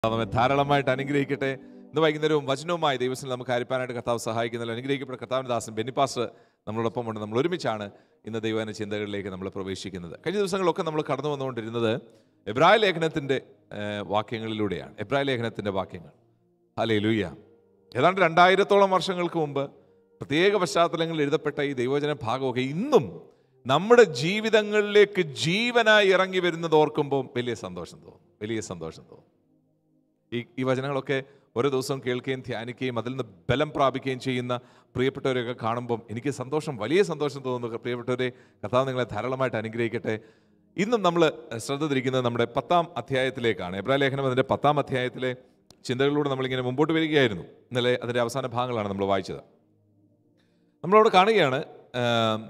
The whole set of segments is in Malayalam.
നമ്മെ ധാരാളമായിട്ട് അനുഗ്രഹിക്കട്ടെ ഇന്ന് വൈകുന്നേരവും വചനവുമായി ദൈവത്തിൽ നമുക്ക് ആരിപ്പാനായിട്ട് കർത്താവ് സഹായിക്കുന്നില്ല അനുഗ്രഹിക്കപ്പെട്ട കർത്താവിൻ്റെ ദാസൻ ബെന്നിപ്പാസ് നമ്മളോടൊപ്പം ഉണ്ട് നമ്മൾ ഒരുമിച്ചാണ് ഇന്ന് ദൈവാന ചിന്തകളിലേക്ക് നമ്മൾ പ്രവേശിക്കുന്നത് കഴിഞ്ഞ ദിവസങ്ങളൊക്കെ നമ്മൾ കടന്നു വന്നുകൊണ്ടിരുന്നത് എബ്രായ ലേഖനത്തിൻ്റെ ഏഹ്, വാക്യങ്ങളിലൂടെയാണ് എബ്രായ ലേഖനത്തിൻ്റെ വാക്യങ്ങൾ അല്ലേ ലൂയ്യ ഏതാണ്ട് രണ്ടായിരത്തോളം വർഷങ്ങൾക്ക് മുമ്പ് പ്രത്യേക പശ്ചാത്തലങ്ങളിൽ എഴുതപ്പെട്ട ഈ ദൈവവചന ഭാഗമൊക്കെ ഇന്നും നമ്മുടെ ജീവിതങ്ങളിലേക്ക് ജീവനായി ഇറങ്ങി വരുന്നത് ഓർക്കുമ്പോൾ വലിയ സന്തോഷം തോന്നും വലിയ സന്തോഷം തോന്നും ഈ ഈ വചനങ്ങളൊക്കെ ഓരോ ദിവസവും കേൾക്കുകയും ധ്യാനിക്കുകയും അതിൽ നിന്ന് ബലം പ്രാപിക്കുകയും ചെയ്യുന്ന പ്രിയപ്പെട്ടവരെയൊക്കെ കാണുമ്പം എനിക്ക് സന്തോഷം വലിയ സന്തോഷം തോന്നുന്നു പ്രിയപ്പെട്ടവരെ കർത്താവ് നിങ്ങളെ ധാരാളമായിട്ട് അനുഗ്രഹിക്കട്ടെ ഇന്നും നമ്മൾ ശ്രദ്ധ തിരിക്കുന്നത് നമ്മുടെ പത്താം അധ്യായത്തിലേക്കാണ് എബ്രാ ലേഖനം അതിൻ്റെ പത്താം അധ്യായത്തിലെ ചിന്തകളിലൂടെ നമ്മളിങ്ങനെ മുമ്പോട്ട് വരികയായിരുന്നു ഇന്നലെ അതിൻ്റെ അവസാന ഭാഗങ്ങളാണ് നമ്മൾ വായിച്ചത് നമ്മളവിടെ കാണുകയാണ് ആം,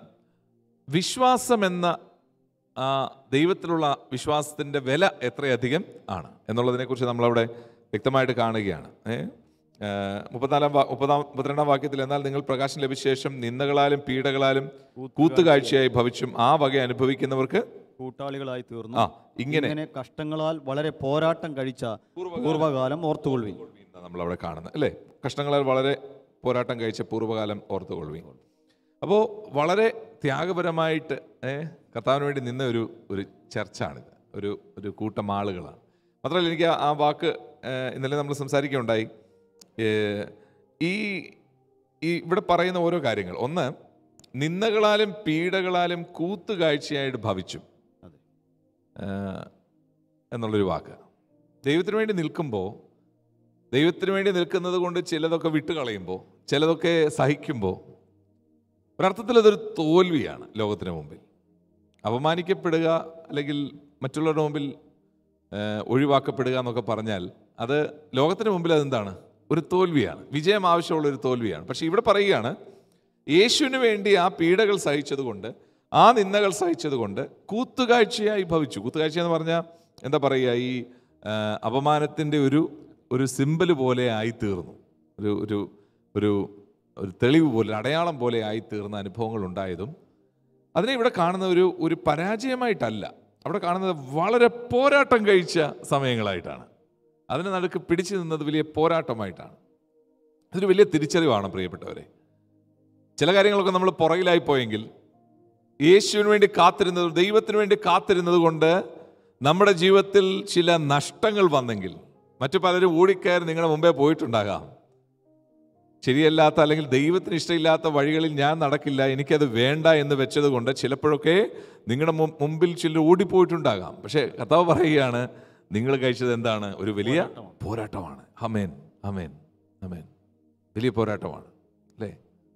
വിശ്വാസം എന്ന ആ ദൈവത്തിലുള്ള വിശ്വാസത്തിൻ്റെ വില എത്രയധികം ആണ് എന്നുള്ളതിനെക്കുറിച്ച് നമ്മളവിടെ വ്യക്തമായിട്ട് കാണുകയാണ് ഏ? ആ, മുപ്പത്തിനാലാം വാ- മുപ്പതാം മുപ്പത്തിരണ്ടാം വാക്യത്തിൽ എന്നാൽ നിങ്ങൾ പ്രകാശം ലഭിച്ച ശേഷം നിന്ദകളാലും പീഡകളാലും കൂത്തുകാഴ്ചയായി ഭവിച്ചും ആ വക അനുഭവിക്കുന്നവർക്ക് കൂട്ടാളികളായി തീർന്നു ആ ഇങ്ങനെ ഇങ്ങനെ കഷ്ടങ്ങളാൽ വളരെ പോരാട്ടം കഴിച്ച പൂർവ്വകാലം ഓർത്തുകൊള്ളുവിൻ നമ്മൾ അവിടെ കാണുന്നത് അല്ലേ കഷ്ടങ്ങളാൽ വളരെ പോരാട്ടം കഴിച്ച പൂർവ്വകാലം ഓർത്തുകൊള്ളുവീൻ അപ്പോൾ വളരെ ത്യാഗപരമായിട്ട് ഏ, കർത്താവിന് വേണ്ടി നിന്ന ഒരു ഒരു ചർച്ചാണിത് ഒരു ഒരു കൂട്ടം ആളുകളാണ് മാത്രമല്ല എനിക്ക് ആ- ആ വാക്ക് ഏ, ഇന്നലെ നമ്മൾ സംസാരിക്കുകയുണ്ടായി ഏ, ഈ ഈ ഇവിടെ പറയുന്ന ഓരോ കാര്യങ്ങൾ ഒന്ന് നിന്ദകളാലും പീഡകളാലും കൂത്തുകാഴ്ചയായിട്ട് ഭവിച്ചു അതെ. ഏ, എന്നുള്ളൊരു വാക്ക് ദൈവത്തിന് വേണ്ടി നിൽക്കുമ്പോൾ ദൈവത്തിന് വേണ്ടി നിൽക്കുന്നത് കൊണ്ട് ചിലതൊക്കെ വിട്ടുകളയുമ്പോൾ ചിലതൊക്കെ സഹിക്കുമ്പോൾ ഒരർത്ഥത്തിൽ അതൊരു തോൽവിയാണ് ലോകത്തിന് മുമ്പിൽ അപമാനിക്കപ്പെടുക അല്ലെങ്കിൽ മറ്റുള്ളവരുടെ മുമ്പിൽ ഏഹ്, ഒഴിവാക്കപ്പെടുക എന്നൊക്കെ പറഞ്ഞാൽ അത് ലോകത്തിന് മുമ്പിൽ അതെന്താണ് ഒരു തോൽവിയാണ് വിജയം ആവശ്യമുള്ള ഒരു തോൽവിയാണ് പക്ഷേ ഇവിടെ പറയുകയാണ് യേശുവിന് വേണ്ടി ആ പീഡകൾ സഹിച്ചതുകൊണ്ട് ആ നിന്ദകൾ സഹിച്ചതുകൊണ്ട് കൂത്തുകാഴ്ചയായി ഭവിച്ചു കൂത്തുകാഴ്ച എന്ന് പറഞ്ഞാൽ എന്താ പറയുക ഈ ആ, അപമാനത്തിൻ്റെ ഒരു ഒരു സിമ്പൽ പോലെ ആയിത്തീർന്നു ഒരു ഒരു ഒരു ഒരു തെളിവ് പോലെ അടയാളം പോലെ ആയിത്തീർന്ന അനുഭവങ്ങൾ ഉണ്ടായതും അതിനെ ഇവിടെ കാണുന്ന ഒരു ഒരു പരാജയമായിട്ടല്ല അവിടെ കാണുന്നത് വളരെ പോരാട്ടം കഴിച്ച സമയങ്ങളായിട്ടാണ് അതിന് നടുക്ക് പിടിച്ചു നിന്നത് വലിയ പോരാട്ടമായിട്ടാണ് അതൊരു വലിയ തിരിച്ചറിവാണ് പ്രിയപ്പെട്ടവരെ ചില കാര്യങ്ങളൊക്കെ നമ്മൾ പുറകിലായി പോയെങ്കിൽ യേശുവിന് വേണ്ടി കാത്തിരുന്നത് ദൈവത്തിന് വേണ്ടി കാത്തിരുന്നത് കൊണ്ട് നമ്മുടെ ജീവിതത്തിൽ ചില നഷ്ടങ്ങൾ വന്നെങ്കിൽ മറ്റു പലരും ഓടിക്കയറി നിങ്ങളുടെ മുമ്പേ പോയിട്ടുണ്ടാകാം ശരിയല്ലാത്ത അല്ലെങ്കിൽ ദൈവത്തിന് ഇഷ്ടമില്ലാത്ത വഴികളിൽ ഞാൻ നടക്കില്ല എനിക്കത് വേണ്ട എന്ന് വെച്ചത് കൊണ്ട് ചിലപ്പോഴൊക്കെ നിങ്ങളുടെ മു- മുമ്പിൽ ചിലർ ഓടിപ്പോയിട്ടുണ്ടാകാം പക്ഷേ കർത്താവ് പറയുകയാണ് നിങ്ങൾ കഴിച്ചത് എന്താണ് ഒരു വലിയ പോരാട്ടമാണ് ഹമേൻ ഹമേൻ ഹമേൻ വലിയ പോരാട്ടമാണ് അല്ലേ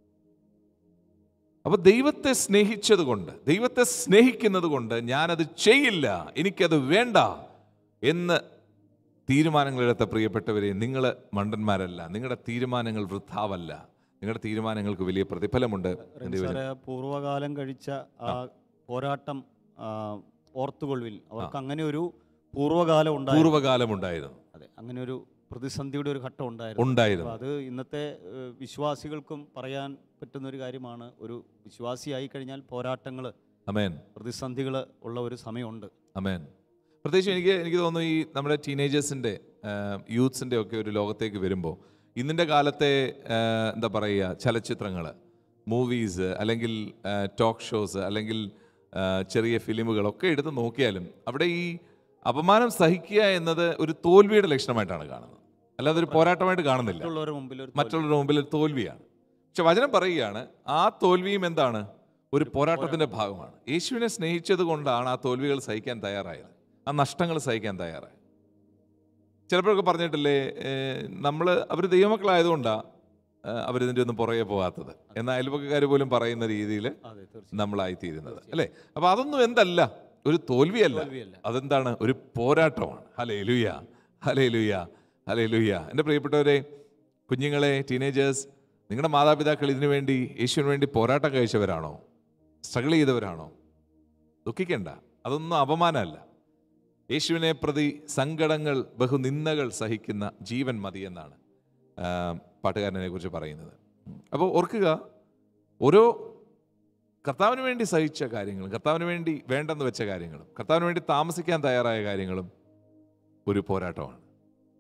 അപ്പൊ ദൈവത്തെ സ്നേഹിച്ചത് കൊണ്ട് ദൈവത്തെ സ്നേഹിക്കുന്നത് കൊണ്ട് ഞാനത് ചെയ്യില്ല എനിക്കത് വേണ്ട എന്ന് തീരുമാനങ്ങളെടുത്ത പ്രിയപ്പെട്ടവരെ നിങ്ങൾ മണ്ടന്മാരല്ല നിങ്ങളുടെ തീരുമാനങ്ങൾ വൃഥാവല്ല നിങ്ങളുടെ തീരുമാനങ്ങൾക്ക് വലിയ പ്രതിഫലമുണ്ട് എന്ന് ദൈവം- സാറേ പൂർവ്വകാലം കഴിച്ച ആ പോരാട്ടം ആ, ഓർത്തുകൊള്ളുവിൻ അവർക്ക് അങ്ങനെ ഒരു പൂർവ്വകാലം ഉണ്ടായിരുന്നു പൂർവ്വകാലം ഉണ്ടായിരുന്നു അതെ അങ്ങനെ ഒരു പ്രതിസന്ധിയുടെ ഒരു ഘട്ടം ഉണ്ടായിരുന്നു ഉണ്ടായിരുന്നു അപ്പോൾ അത് ഇന്നത്തെ ഏഹ്, വിശ്വാസികൾക്കും പറയാൻ പറ്റുന്ന ഒരു കാര്യമാണ് ഒരു വിശ്വാസിയായി കഴിഞ്ഞാൽ പോരാട്ടങ്ങൾ അമേൻ പ്രതിസന്ധികൾ ഉള്ള ഒരു സമയമുണ്ട് അമേൻ പ്രത്യേകിച്ച് എനിക്ക് എനിക്ക് തോന്നുന്നു ഈ നമ്മുടെ ടീനേജേഴ്സിൻ്റെ യൂത്ത്സിൻ്റെ ഒക്കെ ഒരു ലോകത്തേക്ക് വരുമ്പോൾ ഇന്നിൻ്റെ കാലത്തെ ആ, എന്താ പറയുക ചലച്ചിത്രങ്ങൾ മൂവീസ് അല്ലെങ്കിൽ ടോക്ക് ഷോസ് അല്ലെങ്കിൽ ആ, ചെറിയ ഫിലിമുകളൊക്കെ എടുത്ത് നോക്കിയാലും അവിടെ ഈ അപമാനം സഹിക്കുക എന്നത് ഒരു തോൽവിയുടെ ലക്ഷണമായിട്ടാണ് കാണുന്നത് അല്ലാതെ ഒരു പോരാട്ടമായിട്ട് കാണുന്നില്ല മറ്റുള്ളവരുടെ മുമ്പിൽ ഒരു മറ്റുള്ളവരുടെ മുമ്പിൽ ഒരു തോൽവിയാണ് പക്ഷെ വചനം പറയുകയാണ് ആ തോൽവിയും എന്താണ് ഒരു പോരാട്ടത്തിന്റെ ഭാഗമാണ് യേശുവിനെ സ്നേഹിച്ചത് കൊണ്ടാണ് ആ തോൽവികൾ സഹിക്കാൻ തയ്യാറായത് ആ നഷ്ടങ്ങൾ സഹിക്കാൻ തയ്യാറായത് ചിലപ്പോഴൊക്കെ പറഞ്ഞിട്ടില്ലേ നമ്മൾ അവർ ദൈവമക്കളായതുകൊണ്ടാണ് അവരിതിൻ്റെ ഒന്നും പുറകെ പോകാത്തത് എന്നാൽ അയൽപക്കക്കാർ പോലും പറയുന്ന രീതിയിൽ അതെ തീർച്ചയായും നമ്മളായിത്തീരുന്നത് അല്ലേ അപ്പോൾ അതൊന്നും എന്തല്ല ഒരു തോൽവിയല്ല തോൽവിയല്ല. അതെന്താണ് ഒരു പോരാട്ടമാണ് ഹലേ ലുയ ഹലേ ലുയ ഹലേ ലുയ എൻ്റെ പ്രിയപ്പെട്ടവരെ കുഞ്ഞുങ്ങളെ ടീനേജേഴ്സ് നിങ്ങളുടെ മാതാപിതാക്കൾ ഇതിനു വേണ്ടി യേശുവിന് വേണ്ടി പോരാട്ടം കഴിച്ചവരാണോ സ്ട്രഗിൾ ചെയ്തവരാണോ ദുഃഖിക്കണ്ട അതൊന്നും അപമാനമല്ല യേശുവിനെ പ്രതി സങ്കടങ്ങൾ ബഹുനിന്ദകൾ സഹിക്കുന്ന ജീവൻ മതി എന്നാണ് ആ, പാട്ടുകാരനെ കുറിച്ച് പറയുന്നത് അപ്പോൾ ഓർക്കുക ഓരോ കർത്താവിന് വേണ്ടി സഹിച്ച കാര്യങ്ങളും കർത്താവിന് വേണ്ടി വേണ്ടെന്ന് വെച്ച കാര്യങ്ങളും കർത്താവിന് വേണ്ടി താമസിക്കാൻ തയ്യാറായ കാര്യങ്ങളും ഒരു പോരാട്ടമാണ്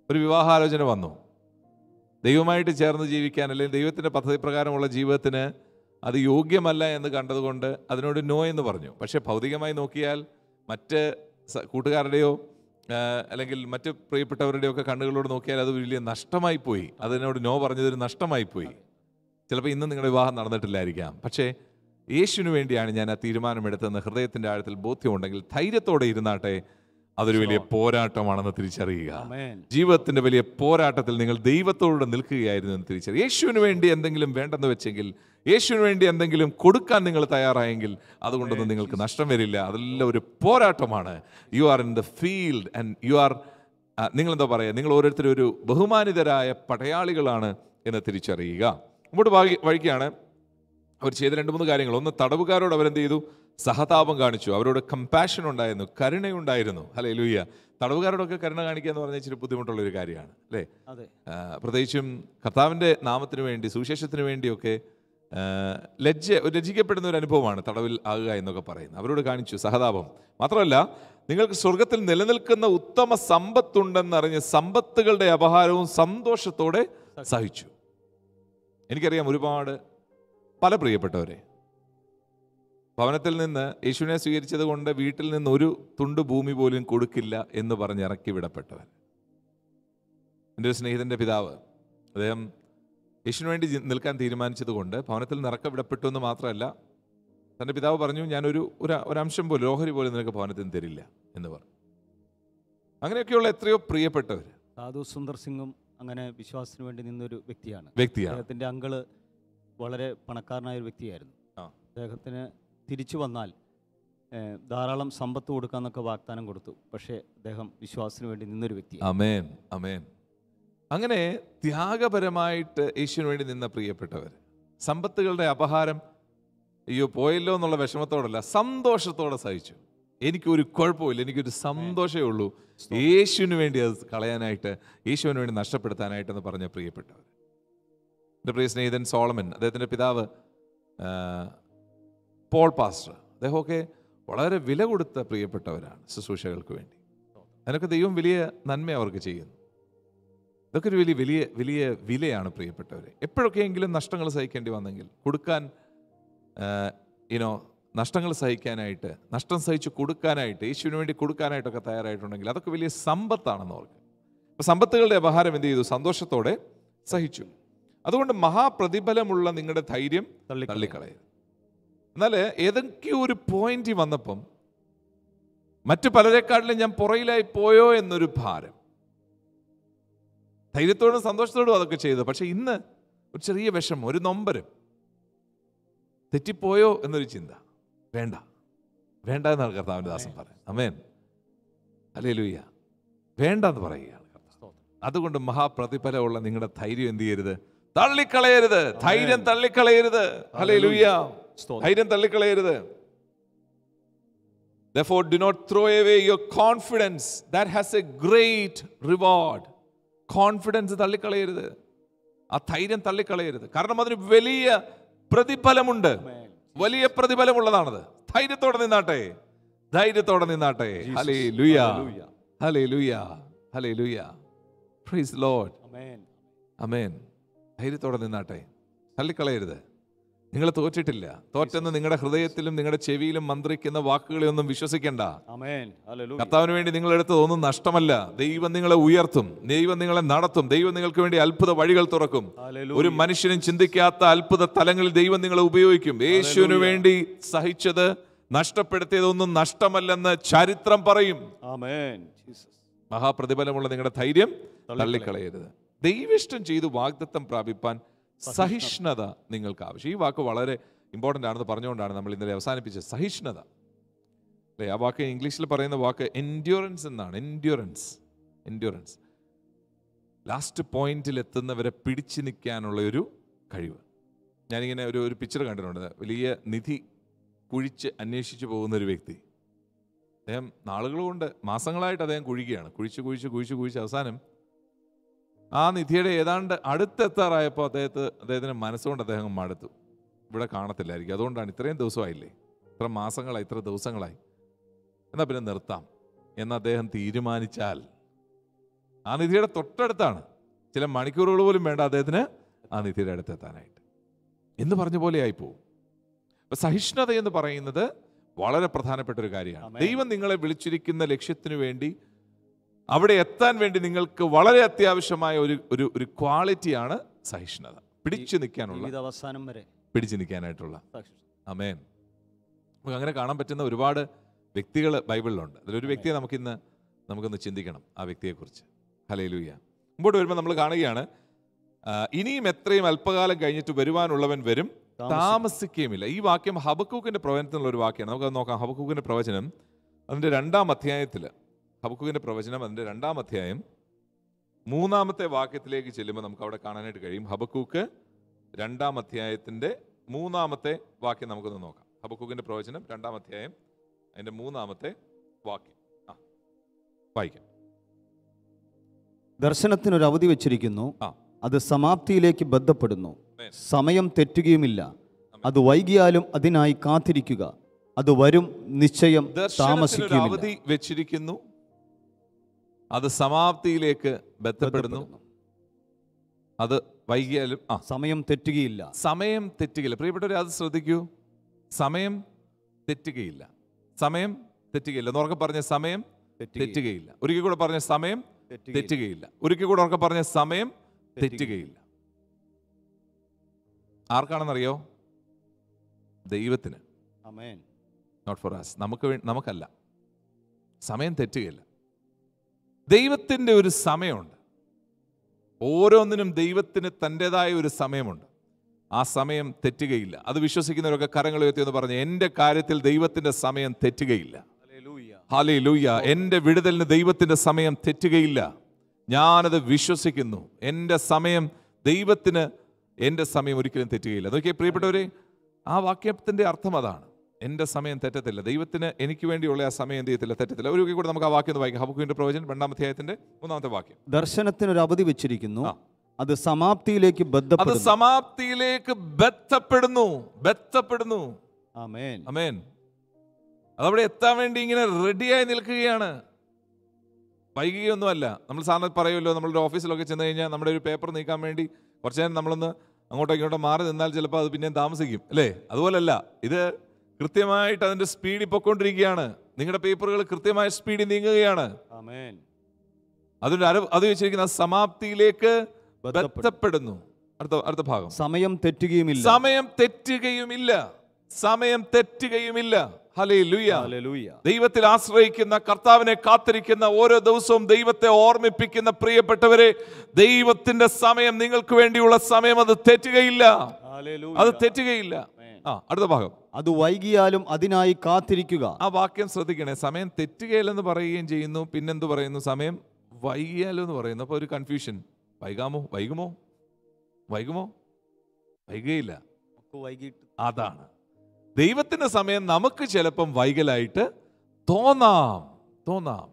ഒരു വിവാഹാലോചന വന്നു ദൈവമായിട്ട് ചേർന്ന് ജീവിക്കാൻ അല്ലെങ്കിൽ ദൈവത്തിൻ്റെ പദ്ധതി പ്രകാരമുള്ള ജീവിതത്തിന് അത് യോഗ്യമല്ല എന്ന് കണ്ടതുകൊണ്ട് അതിനോട് നോ എന്ന് പറഞ്ഞു പക്ഷേ ഭൗതികമായി നോക്കിയാൽ മറ്റ് സ- കൂട്ടുകാരുടെയോ ആ, അല്ലെങ്കിൽ മറ്റ് പ്രിയപ്പെട്ടവരുടെയോ ഒക്കെ കണ്ണുകളോട് നോക്കിയാൽ അത് വലിയ നഷ്ടമായി പോയി അതിനോട് നോ പറഞ്ഞതൊരു നഷ്ടമായി പോയി ചിലപ്പോൾ ഇന്ന് നിങ്ങളുടെ വിവാഹം നടന്നിട്ടില്ലായിരിക്കാം പക്ഷേ യേശുവിന് വേണ്ടിയാണ് ഞാൻ ആ തീരുമാനമെടുത്തതെന്ന് ഹൃദയത്തിൻ്റെ ആഴത്തിൽ ബോധ്യമുണ്ടെങ്കിൽ ധൈര്യത്തോടെ ഇരുന്നാട്ടെ അതൊരു വലിയ പോരാട്ടമാണെന്ന് തിരിച്ചറിയുക ആമേൻ ജീവിതത്തിന്റെ വലിയ പോരാട്ടത്തിൽ നിങ്ങൾ ദൈവത്തോട് നിൽക്കുകയായിരുന്നു എന്ന് തിരിച്ചറിയും യേശുവിന് വേണ്ടി എന്തെങ്കിലും വേണ്ടെന്ന് വെച്ചെങ്കിൽ യേശുവിന് വേണ്ടി എന്തെങ്കിലും കൊടുക്കാൻ നിങ്ങൾ തയ്യാറായെങ്കിൽ അതുകൊണ്ടൊന്നും നിങ്ങൾക്ക് നഷ്ടം വരില്ല അതെല്ലാം ഒരു പോരാട്ടമാണ് you are in the field and you are നിങ്ങൾ എന്താ പറയുക നിങ്ങൾ ഓരോരുത്തരും ഒരു ബഹുമാനിതരായ പടയാളികളാണ് എന്ന് തിരിച്ചറിയുക മുമ്പോട്ട് വഴി- വഴിക്കാണ് അവർ ചെയ്ത രണ്ട് മൂന്ന് കാര്യങ്ങൾ ഒന്ന് തടവുകാരോട് അവരെന്ത് ചെയ്തു സഹതാപം കാണിച്ചു അവരോട് കമ്പാഷൻ ഉണ്ടായിരുന്നു കരുണയുണ്ടായിരുന്നു അല്ലേ ലൂയ്യ തടവുകാരോടൊക്കെ കരുണ കാണിക്കുക എന്ന് പറഞ്ഞാൽ ഇച്ചിരി ബുദ്ധിമുട്ടുള്ള ഒരു കാര്യമാണ് അല്ലേ അതെ ആ, പ്രത്യേകിച്ചും കർത്താവിൻ്റെ നാമത്തിന് വേണ്ടി സുവിശേഷത്തിന് വേണ്ടിയൊക്കെ ആ, ലജ്ജ ഒരു ലജ്ജിക്കപ്പെടുന്ന ഒരു അനുഭവമാണ് തടവിൽ ആകുക എന്നൊക്കെ പറയുന്നത് അവരോട് കാണിച്ചു സഹതാപം മാത്രമല്ല നിങ്ങൾക്ക് സ്വർഗത്തിൽ നിലനിൽക്കുന്ന ഉത്തമ സമ്പത്തുണ്ടെന്നറിഞ്ഞ് സമ്പത്തുകളുടെ അപഹാരവും സന്തോഷത്തോടെ സഹിച്ചു എനിക്കറിയാം ഒരുപാട് പല പ്രിയപ്പെട്ടവരെ ഭവനത്തിൽ നിന്ന് യേശുവിനെ സ്വീകരിച്ചത് കൊണ്ട് വീട്ടിൽ നിന്ന് ഒരു തുണ്ട് ഭൂമി പോലും കൊടുക്കില്ല എന്ന് പറഞ്ഞ് ഇറക്കി വിടപ്പെട്ടവർ എൻ്റെ ഒരു സ്നേഹിതൻ്റെ പിതാവ് അദ്ദേഹം യേശുവിന് വേണ്ടി ജി- നിൽക്കാൻ തീരുമാനിച്ചത് കൊണ്ട് ഭവനത്തിൽ നിന്ന് ഇറക്കം വിടപ്പെട്ടു എന്ന് മാത്രമല്ല തൻ്റെ പിതാവ് പറഞ്ഞു ഞാനൊരു ഒരു ഒരംശം പോലും ഓഹരി പോലും നിനക്ക് ഭവനത്തിൽ നിന്ന് തരില്ല എന്ന് പറഞ്ഞു അങ്ങനെയൊക്കെയുള്ള എത്രയോ പ്രിയപ്പെട്ടവർ സാധു സുന്ദർ സിംഗും അങ്ങനെ വിശ്വാസത്തിന് വേണ്ടി നിന്നൊരു വ്യക്തിയാണ് വ്യക്തിയാണ് അദ്ദേഹത്തിൻ്റെ അങ്കിള് വളരെ പണക്കാരനായ ഒരു വ്യക്തിയായിരുന്നു ആ. അദ്ദേഹത്തിന് തിരിച്ചു വന്നാൽ ഏഹ്, ധാരാളം സമ്പത്ത് കൊടുക്കാന്നൊക്കെ വാഗ്ദാനം കൊടുത്തു പക്ഷേ അദ്ദേഹം വിശ്വാസത്തിന് വേണ്ടി നിന്നൊരു വ്യക്തിയാണ് അമേൻ അമേൻ അങ്ങനെ ത്യാഗപരമായിട്ട് യേശുവിന് വേണ്ടി നിന്ന പ്രിയപ്പെട്ടവർ സമ്പത്തുകളുടെ അപഹാരം അയ്യോ പോയല്ലോ എന്നുള്ള വിഷമത്തോടല്ല സന്തോഷത്തോടെ സഹിച്ചു എനിക്കൊരു കുഴപ്പമില്ല എനിക്കൊരു സന്തോഷമേ ഉള്ളൂ യേശുവിന് വേണ്ടി അത് കളയാനായിട്ട് യേശുവിന് വേണ്ടി നഷ്ടപ്പെടുത്താനായിട്ടെന്ന് പറഞ്ഞ പ്രിയപ്പെട്ടവർ എൻ്റെ പ്രിയ സ്നേഹിതൻ സോളമൻ അദ്ദേഹത്തിൻ്റെ പിതാവ് ആ, പോൾ പാസ്റ്റർ അദ്ദേഹമൊക്കെ വളരെ വില കൊടുത്ത പ്രിയപ്പെട്ടവരാണ് ശുശ്രൂഷകൾക്ക് വേണ്ടി അതിനൊക്കെ ദൈവം വലിയ നന്മ അവർക്ക് ചെയ്യുന്നു ഇതൊക്കെ ഒരു വലിയ വലിയ വലിയ വിലയാണ് പ്രിയപ്പെട്ടവരെ എപ്പോഴൊക്കെയെങ്കിലും നഷ്ടങ്ങൾ സഹിക്കേണ്ടി വന്നെങ്കിൽ കൊടുക്കാൻ ഇനോ നഷ്ടങ്ങൾ സഹിക്കാനായിട്ട് നഷ്ടം സഹിച്ച് കൊടുക്കാനായിട്ട് യേശുവിന് വേണ്ടി കൊടുക്കാനായിട്ടൊക്കെ തയ്യാറായിട്ടുണ്ടെങ്കിൽ അതൊക്കെ വലിയ സമ്പത്താണെന്ന് ഓർക്ക് അപ്പോൾ സമ്പത്തുകളുടെ അപഹാരം എന്ത് ചെയ്തു സന്തോഷത്തോടെ സഹിച്ചു അതുകൊണ്ട് മഹാപ്രതിഫലമുള്ള നിങ്ങളുടെ ധൈര്യം തള്ളിക്കളയും. തള്ളിക്കളയരുത് എന്നാൽ ഏതൊക്കെയോ ഒരു പോയിന്റ് വന്നപ്പം മറ്റു പലരെക്കാട്ടിലും ഞാൻ പുറയിലായി പോയോ എന്നൊരു ഭാരം ധൈര്യത്തോടും സന്തോഷത്തോടും അതൊക്കെ ചെയ്തു പക്ഷെ ഇന്ന് ഒരു ചെറിയ വിഷമം ഒരു നൊമ്പരം തെറ്റിപ്പോയോ എന്നൊരു ചിന്ത വേണ്ട വേണ്ട എന്നാണ് കർത്താവിൻ്റെ ദാസൻ പറയാം അമേൻ അല്ലേ ലൂയ്യ വേണ്ട എന്ന് പറയുകയാണ് കർത്താവ് അതുകൊണ്ട് മഹാപ്രതിഫലമുള്ള നിങ്ങളുടെ ധൈര്യം എന്ത് ചെയ്യരുത് തള്ളിക്കളയരുത് ധൈര്യം തള്ളിക്കളയരുത് അല്ലേ ലൂയ്യ സ്തോത്രം. ധൈര്യം തള്ളിക്കളയരുത് Therefore, do not throw away your confidence that has a great reward. Confidence തള്ളിക്കളയരുത് ആ ധൈര്യം തള്ളിക്കളയരുത് കാരണം അതിന് വലിയ പ്രതിഫലമുണ്ട് വലിയ പ്രതിഫലമുള്ളതാണത് ധൈര്യത്തോടെ നിന്നാട്ടെ ധൈര്യത്തോടെ നിന്നാട്ടെ ഹലേ ലുയ Hallelujah. ഹലേ ലുയ ഹലേ ലുയ പ്രൈസ് ലോഡ് Amen. അമേൻ ധൈര്യത്തോടെ നിന്നാട്ടെ തള്ളിക്കളയരുത് നിങ്ങൾ തോറ്റിട്ടില്ല തോറ്റെന്ന് നിങ്ങളുടെ ഹൃദയത്തിലും നിങ്ങളുടെ ചെവിയിലും മന്ത്രിക്കുന്ന വാക്കുകളെ ഒന്നും വിശ്വസിക്കേണ്ട Amen. Hallelujah. കർത്താവിന് വേണ്ടി നിങ്ങൾ എടുത്തതൊന്നും നഷ്ടമല്ല ദൈവം നിങ്ങളെ ഉയർത്തും ദൈവം നിങ്ങളെ നടത്തും ദൈവം നിങ്ങൾക്ക് വേണ്ടി അത്ഭുത വഴികൾ തുറക്കും Hallelujah. ഒരു മനുഷ്യനും ചിന്തിക്കാത്ത അത്ഭുത തലങ്ങളിൽ ദൈവം നിങ്ങളെ ഉപയോഗിക്കും യേശുവിന് വേണ്ടി സഹിച്ചത് നഷ്ടപ്പെടുത്തിയതൊന്നും നഷ്ടമല്ലെന്ന് ചരിത്രം പറയും Amen. Jesus. മഹാപ്രതിഫലമുള്ള നിങ്ങളുടെ ധൈര്യം തള്ളിക്കളയരുത് ദൈവിഷ്ടം ചെയ്ത് വാഗ്ദത്തം പ്രാപിപ്പാൻ സഹിഷ്ണുത നിങ്ങൾക്ക് ആവശ്യം ഈ വാക്ക് വളരെ ഇമ്പോർട്ടൻ്റ് ആണെന്ന് പറഞ്ഞുകൊണ്ടാണ് നമ്മൾ ഇന്നലെ അവസാനിപ്പിച്ചത് സഹിഷ്ണുത അല്ലേ ആ വാക്ക് ഇംഗ്ലീഷിൽ പറയുന്ന വാക്ക് എൻഡ്യൂറൻസ് എന്നാണ് എൻഡ്യൂറൻസ് എൻഡ്യൂറൻസ് ലാസ്റ്റ് പോയിന്റിൽ എത്തുന്നവരെ പിടിച്ചു നിൽക്കാനുള്ള ഒരു കഴിവ് ഞാനിങ്ങനെ ഒരു ഒരു പിക്ചർ കണ്ടിട്ടുണ്ട് വലിയ നിധി കുഴിച്ച് അന്വേഷിച്ച് പോകുന്ന ഒരു വ്യക്തി അദ്ദേഹം നാളുകൾ കൊണ്ട് മാസങ്ങളായിട്ട് അദ്ദേഹം കുഴിക്കുകയാണ് കുഴിച്ച് കുഴിച്ച് കുഴിച്ച് കുഴിച്ച് അവസാനം ആ നിധിയുടെ ഏതാണ്ട് അടുത്തെത്താറായപ്പോൾ അദ്ദേഹത്തെ അദ്ദേഹത്തിന് മനസ്സുകൊണ്ട് അദ്ദേഹം മടുത്തു ഇവിടെ കാണത്തില്ലായിരിക്കും അതുകൊണ്ടാണ് ഇത്രയും ദിവസമായില്ലേ ഇത്ര മാസങ്ങളായി ഇത്ര ദിവസങ്ങളായി എന്നാൽ പിന്നെ നിർത്താം എന്ന് അദ്ദേഹം തീരുമാനിച്ചാൽ ആ നിധിയുടെ തൊട്ടടുത്താണ് ചില മണിക്കൂറുകൾ പോലും വേണ്ട അദ്ദേഹത്തിന് ആ നിധിയുടെ അടുത്തെത്താനായിട്ട് എന്ന് പറഞ്ഞ പോലെ ആയിപ്പോവും അപ്പൊ സഹിഷ്ണുത എന്ന് പറയുന്നത് വളരെ പ്രധാനപ്പെട്ട ഒരു കാര്യമാണ് ആമേൻ. ദൈവം നിങ്ങളെ വിളിച്ചിരിക്കുന്ന ലക്ഷ്യത്തിനു വേണ്ടി അവിടെ എത്താൻ വേണ്ടി നിങ്ങൾക്ക് വളരെ അത്യാവശ്യമായ ഒരു ഒരു ഒരു ക്വാളിറ്റിയാണ് സഹിഷ്ണുത പിടിച്ചു നിൽക്കാനുള്ള ജീവിത അവസാനം വരെ പിടിച്ചു നിൽക്കാനായിട്ടുള്ള സാക്ഷി- അമേൻ നമുക്ക് അങ്ങനെ കാണാൻ പറ്റുന്ന ഒരുപാട് വ്യക്തികൾ ബൈബിളിലുണ്ട് അതിലൊരു വ്യക്തിയെ നമുക്കിന്ന് നമുക്കൊന്ന് ചിന്തിക്കണം ആ വ്യക്തിയെക്കുറിച്ച് ഹലേലൂയ മുമ്പോട്ട് വരുമ്പോൾ നമ്മൾ കാണുകയാണ് ആ, ഇനിയും എത്രയും അല്പകാലം കഴിഞ്ഞിട്ട് വരുവാനുള്ളവൻ വരും താമസിക്കുകയുമില്ല ഈ വാക്യം ഹബക്കൂക്കിന്റെ പ്രവചനത്തിലുള്ള ഒരു വാക്യമാണ് നമുക്ക് നോക്കാം ഹബക്കൂക്കിന്റെ പ്രവചനം അതിന്റെ രണ്ടാം അധ്യായത്തിൽ ഹബക്കൂക്കിന്റെ പ്രവചനം അതിന്റെ രണ്ടാം അധ്യായം മൂന്നാമത്തെ വാക്യത്തിലേക്ക് ചെല്ലുമ്പോൾ നമുക്ക് അവിടെ കാണാനായിട്ട് കഴിയും ഹബക്കൂക്ക് രണ്ടാം അധ്യായത്തിന്റെ മൂന്നാമത്തെ വാക്യം നമുക്കൊന്ന് നോക്കാം ഹബക്കൂക്കിന്റെ പ്രവചനം രണ്ടാം അധ്യായം അതിന്റെ മൂന്നാമത്തെ വാക്യം ആ വായിക്കാം ദർശനത്തിനൊരു അവധി വെച്ചിരിക്കുന്നു ആ. അത് സമാപ്തിയിലേക്ക് ബന്ധപ്പെടുന്നു ആമേൻ. സമയം തെറ്റുകയുമില്ല അത് വൈകിയാലും അതിനായി കാത്തിരിക്കുക അത് വരും നിശ്ചയം ദർശനത്തിനൊരു താമസിക്കുകയുമില്ല അവധി വെച്ചിരിക്കുന്നു അത് സമാപ്തിയിലേക്ക് ബന്ധപ്പെടുന്നു ബന്ധപ്പെടുന്നു. അത് വൈകിയാലും ആ സമയം തെറ്റുകയില്ല സമയം തെറ്റുകയില്ല പ്രിയപ്പെട്ടവരെ അത് ശ്രദ്ധിക്കൂ സമയം തെറ്റുകയില്ല സമയം തെറ്റുകയില്ല എന്നോർക്കെ പറഞ്ഞ സമയം തെറ്റുകയില്ല. തെറ്റുകയില്ല ഒരിക്കൽ കൂടെ പറഞ്ഞ സമയം തെറ്റുകയില്ല. തെറ്റുകയില്ല ഒരിക്കൽ കൂടെ ഉറക്കെ പറഞ്ഞ സമയം തെറ്റുകയില്ല ആർക്കാണെന്നറിയോ ദൈവത്തിന് ആമേൻ. നോട്ട് ഫോർ us നമുക്ക് വേ- നമുക്കല്ല സമയം തെറ്റുകയില്ല ദൈവത്തിൻ്റെ ഒരു സമയമുണ്ട് ഓരോന്നിനും ദൈവത്തിന് തൻ്റെതായ ഒരു സമയമുണ്ട് ആ സമയം തെറ്റുകയില്ല അത് വിശ്വസിക്കുന്നവരൊക്കെ കരങ്ങൾ ഉയർത്തി എന്ന് പറഞ്ഞ് എൻ്റെ കാര്യത്തിൽ ദൈവത്തിൻ്റെ സമയം തെറ്റുകയില്ല ഹാലേ ലൂയ എൻ്റെ വിടുതലിന് ദൈവത്തിൻ്റെ സമയം തെറ്റുകയില്ല ഞാനത് വിശ്വസിക്കുന്നു എൻ്റെ സമയം ദൈവത്തിന് എൻ്റെ സമയം ഒരിക്കലും തെറ്റുകയില്ല നോക്കിയേ പ്രിയപ്പെട്ടവരെ ആ വാക്യത്തിൻ്റെ അർത്ഥം അതാണ് എൻ്റെ സമയം തെറ്റത്തില്ല ദൈവത്തിന് എനിക്ക് വേണ്ടിയുള്ള ആ സമയം എന്ത് ചെയ്യത്തില്ല തെറ്റത്തില്ല ഒരു കൂടെ നമുക്ക് ആ വാക്യം ഒന്ന് വായിക്കാം ഹബുക്കിന്റെ പ്രവചനം രണ്ടാമത്തെ അധ്യായത്തിന്റെ മൂന്നാമത്തെ വാക്യം ദർശനത്തിനൊരു അവധി വെച്ചിരിക്കുന്നു ആ. അത് സമാപ്തിയിലേക്ക് അത് ബന്ധപ്പെടുന്നു സമാപ്തിയിലേക്ക് ബന്ധപ്പെടുന്നു ബന്ധപ്പെടുന്നു ആമേൻ അമേൻ അതവിടെ എത്താൻ വേണ്ടി ഇങ്ങനെ റെഡിയായി നിൽക്കുകയാണ് വൈകിയൊന്നുമല്ല നമ്മൾ സാറിന് പറയുമല്ലോ നമ്മളുടെ ഓഫീസിലൊക്കെ ചെന്ന് കഴിഞ്ഞാൽ നമ്മുടെ ഒരു പേപ്പർ നീക്കാൻ വേണ്ടി കുറച്ച് നേരം നമ്മളൊന്ന് അങ്ങോട്ടോ ഇങ്ങോട്ടോ മാറി നിന്നാൽ ചിലപ്പോൾ അത് പിന്നെയും താമസിക്കും അല്ലേ അതുപോലല്ല ഇത് കൃത്യമായിട്ട് അതിന്റെ സ്പീഡിൽ പൊക്കോണ്ടിരിക്കുകയാണ് നിങ്ങളുടെ പേപ്പറുകൾ കൃത്യമായ സ്പീഡിൽ നീങ്ങുകയാണ് ആമേൻ അതിന്റെ അര അത് വെച്ചിരിക്കുന്ന സമാപ്തിയിലേക്ക് ബന്ധപ്പെടുന്നു. ബന്ധപ്പെടുന്നു അടുത്ത അടുത്ത ഭാഗം സമയം തെറ്റുകയുമില്ല സമയം തെറ്റുകയുമില്ല സമയം തെറ്റുകയുമില്ല ഹലേ ലുയ ഹല്ലേലൂയ. ദൈവത്തിൽ ആശ്രയിക്കുന്ന കർത്താവിനെ കാത്തിരിക്കുന്ന ഓരോ ദിവസവും ദൈവത്തെ ഓർമ്മിപ്പിക്കുന്ന പ്രിയപ്പെട്ടവരെ ദൈവത്തിന്റെ സമയം നിങ്ങൾക്ക് വേണ്ടിയുള്ള സമയം അത് തെറ്റുകയില്ല ഹല്ലേലൂയ. അത് തെറ്റുകയില്ല ആമേൻ. ആ അടുത്ത ഭാഗം അത് വൈകിയാലും അതിനായി കാത്തിരിക്കുക ആ വാക്യം ശ്രദ്ധിക്കണേ സമയം തെറ്റുകയില്ലെന്ന് പറയുകയും ചെയ്യുന്നു പിന്നെന്ത് പറയുന്നു സമയം വൈകിയാലോ എന്ന് പറയുന്നു അപ്പോൾ ഒരു കൺഫ്യൂഷൻ വൈകാമോ വൈകുമോ വൈകുമോ വൈകുകയില്ല നമുക്ക് വൈകിട്ട് അതാണ് ദൈവത്തിന്റെ സമയം നമുക്ക് ചിലപ്പം വൈകലായിട്ട് തോന്നാം തോന്നാം